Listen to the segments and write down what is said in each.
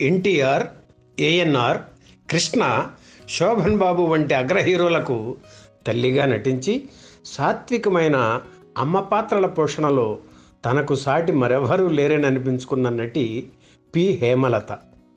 ఎన్టీఆర్ ఏఎన్ఆర్ కృష్ణ శోభన్ బాబు వంటి అగ్ర హీరోలకు తల్లిగా నటించి సాత్వికమైన అమ్మ పాత్రల పోషణలో తనకు సాటి మరెవరూ లేరని అనిపించుకున్న నటి పి హేమలత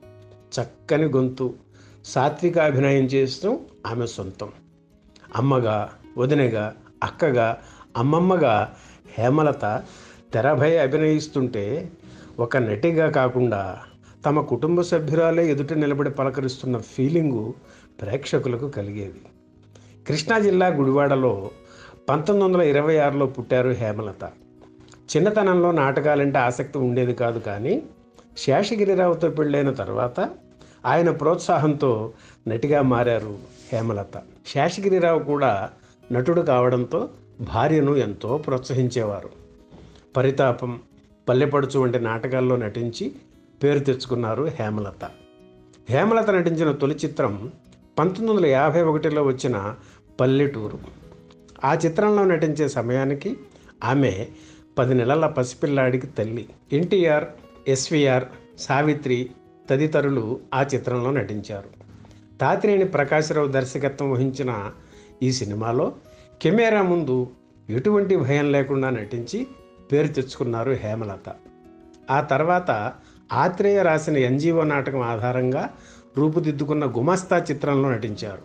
చక్కని గొంతు సాత్విక అభినయం చేస్తూ ఆమె సొంతం అమ్మగా వదినగా అక్కగా అమ్మమ్మగా హేమలత తెరపై అభినయిస్తుంటే ఒక నటిగా కాకుండా తమ కుటుంబ సభ్యురాలే ఎదుట నిలబడి పలకరిస్తున్న ఫీలింగు ప్రేక్షకులకు కలిగేది కృష్ణా జిల్లా గుడివాడలో పంతొమ్మిది వందల ఇరవై ఆరులో పుట్టారు హేమలత చిన్నతనంలో నాటకాలంటే ఆసక్తి ఉండేది కాదు కానీ శేషగిరిరావుతో పెళ్ళైన తర్వాత ఆయన ప్రోత్సాహంతో నటిగా మారారు హేమలత శేషగిరిరావు కూడా నటుడు కావడంతో భార్యను ఎంతో ప్రోత్సహించేవారు పరితాపం పల్లెపడుచు వంటి నాటకాల్లో నటించి పేరు తెచ్చుకున్నారు హేమలత హేమలత నటించిన తొలి చిత్రం పంతొమ్మిది వందల యాభై ఒకటిలో వచ్చిన పల్లెటూరు ఆ చిత్రంలో నటించే సమయానికి ఆమె పది నెలల పసిపిల్లాడికి తల్లి ఎన్టీఆర్ ఎస్విఆర్ సావిత్రి తదితరులు ఆ చిత్రంలో నటించారు తాతినేని ప్రకాశరావు దర్శకత్వం వహించిన ఈ సినిమాలో కెమెరా ముందు ఎటువంటి భయం లేకుండా నటించి పేరు తెచ్చుకున్నారు హేమలత ఆ తర్వాత ఆత్రేయ రాసిన ఎన్జిఓ నాటకం ఆధారంగా రూపుదిద్దుకున్న గుమస్తా చిత్రంలో నటించారు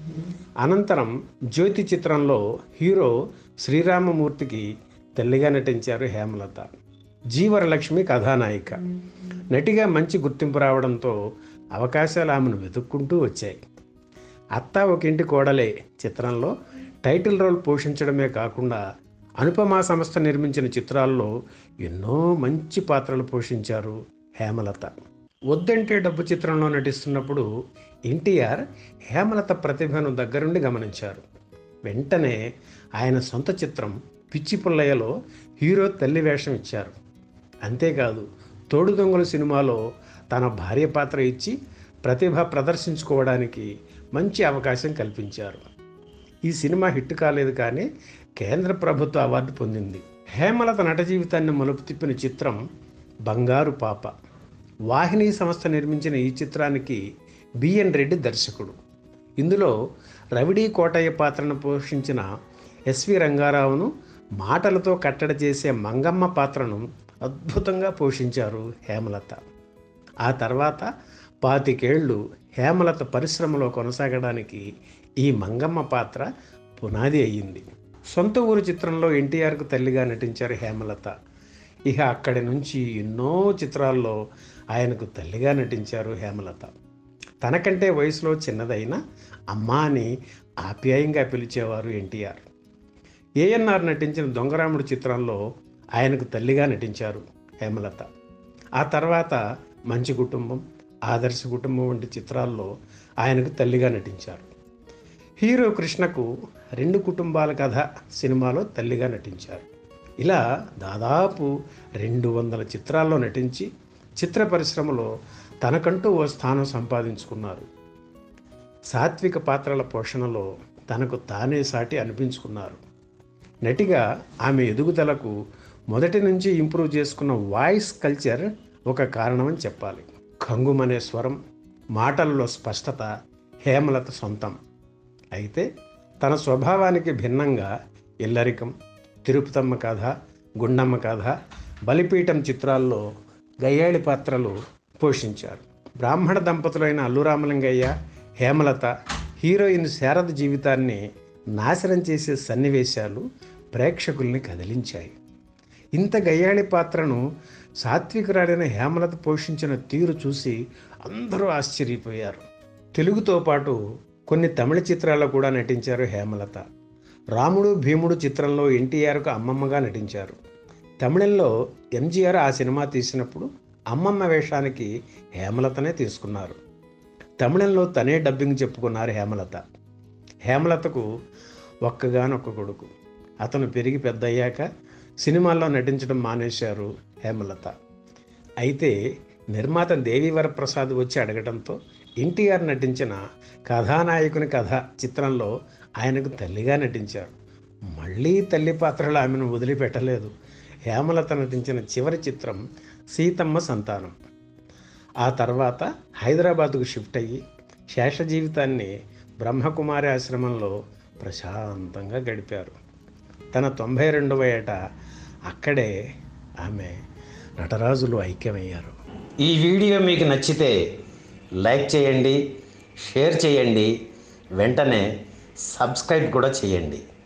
అనంతరం జ్యోతి చిత్రంలో హీరో శ్రీరామమూర్తికి తల్లిగా నటించారు హేమలత జీవరలక్ష్మి కథానాయిక నటిగా మంచి గుర్తింపు రావడంతో అవకాశాలు ఆమెను వెతుక్కుంటూ వచ్చాయి అత్త ఒక ఇంటి కోడలే చిత్రంలో టైటిల్ రోల్ పోషించడమే కాకుండా అనుపమా సంస్థ నిర్మించిన చిత్రాల్లో ఎన్నో మంచి పాత్రలు పోషించారు హేమలత వద్దంటే డబ్బు చిత్రంలో నటిస్తున్నప్పుడు ఎన్టీఆర్ హేమలత ప్రతిభను దగ్గరుండి గమనించారు వెంటనే ఆయన సొంత చిత్రం పిచ్చి పుల్లయ్యలో హీరో తల్లి వేషం ఇచ్చారు అంతేకాదు తోడు దొంగల సినిమాలో తన భార్య పాత్ర ఇచ్చి ప్రతిభ ప్రదర్శించుకోవడానికి మంచి అవకాశం కల్పించారు ఈ సినిమా హిట్ కాలేదు కానీ కేంద్ర ప్రభుత్వ అవార్డు పొందింది హేమలత నట జీవితాన్ని మలుపు తిప్పిన చిత్రం బంగారు పాప వాహిని సంస్థ నిర్మించిన ఈ చిత్రానికి బిఎన్ రెడ్డి దర్శకుడు ఇందులో రవిడి కోటయ్య పాత్రను పోషించిన ఎస్వి రంగారావును మాటలతో కట్టడి చేసే మంగమ్మ పాత్రను అద్భుతంగా పోషించారు హేమలత ఆ తర్వాత పాతికేళ్లు హేమలత పరిశ్రమలో కొనసాగడానికి ఈ మంగమ్మ పాత్ర పునాది అయ్యింది సొంత ఊరు చిత్రంలో ఎన్టీఆర్కు తల్లిగా నటించారు హేమలత ఇక అక్కడి నుంచి ఎన్నో చిత్రాల్లో ఆయనకు తల్లిగా నటించారు హేమలత తనకంటే వయసులో చిన్నదైన అమ్మా అని ఆప్యాయంగా పిలిచేవారు ఎన్టీఆర్ ఏఎన్ఆర్ నటించిన దొంగరాముడు చిత్రంలో ఆయనకు తల్లిగా నటించారు హేమలత ఆ తర్వాత మంచి కుటుంబం ఆదర్శ కుటుంబం వంటి చిత్రాల్లో ఆయనకు తల్లిగా నటించారు హీరో కృష్ణకు రెండు కుటుంబాల కథ సినిమాలో తల్లిగా నటించారు ఇలా దాదాపు రెండు వందల చిత్రాల్లో నటించి చిత్ర పరిశ్రమలో తనకంటూ ఓ స్థానం సంపాదించుకున్నారు సాత్విక పాత్రల పోషణలో తనకు తానే సాటి అనిపించుకున్నారు నటిగా ఆమె ఎదుగుదలకు మొదటి నుంచి ఇంప్రూవ్ చేసుకున్న వాయిస్ కల్చర్ ఒక కారణమని చెప్పాలి కంగుమనే స్వరం మాటల్లో స్పష్టత హేమలత సొంతం అయితే తన స్వభావానికి భిన్నంగా ఇల్లరికం తిరుపతమ్మ కథ గుండమ్మ కథ బలిపీఠం చిత్రాల్లో గయ్యాళి పాత్రలు పోషించారు బ్రాహ్మణ దంపతులైన అల్లురామలింగయ్య హేమలత హీరోయిన్ శారద జీవితాన్ని నాశనం చేసే సన్నివేశాలు ప్రేక్షకుల్ని కదిలించాయి ఇంత గయ్యాళి పాత్రను సాత్వికురాలైన హేమలత పోషించిన తీరు చూసి అందరూ ఆశ్చర్యపోయారు తెలుగుతో పాటు కొన్ని తమిళ చిత్రాల్లో కూడా నటించారు హేమలత రాముడు భీముడు చిత్రంలో ఎన్టీఆర్కు అమ్మమ్మగా నటించారు తమిళంలో ఎంజీఆర్ ఆ సినిమా తీసినప్పుడు అమ్మమ్మ వేషానికి హేమలతనే తీసుకున్నారు తమిళంలో తనే డబ్బింగ్ చెప్పుకున్నారు హేమలత హేమలతకు ఒక్కగానొక్క కొడుకు అతను పెరిగి పెద్దయ్యాక సినిమాల్లో నటించడం మానేశారు హేమలత అయితే నిర్మాత దేవి వరప్రసాద్ వచ్చి అడగడంతో ఎన్టీఆర్ నటించిన కథానాయకుని కథ చిత్రంలో ఆయనకు తల్లిగా నటించారు మళ్ళీ తల్లి పాత్రలు ఆమెను వదిలిపెట్టలేదు హేమలత నటించిన చివరి చిత్రం సీతమ్మ సంతానం ఆ తర్వాత హైదరాబాద్కు షిఫ్ట్ అయ్యి శేష జీవితాన్ని బ్రహ్మకుమారి ఆశ్రమంలో ప్రశాంతంగా గడిపారు తన తొంభై రెండవ ఏట అక్కడే ఆమె నటరాజులు ఐక్యమయ్యారు ఈ వీడియో మీకు నచ్చితే లైక్ చేయండి షేర్ చేయండి వెంటనే సబ్స్క్రైబ్ కూడా చేయండి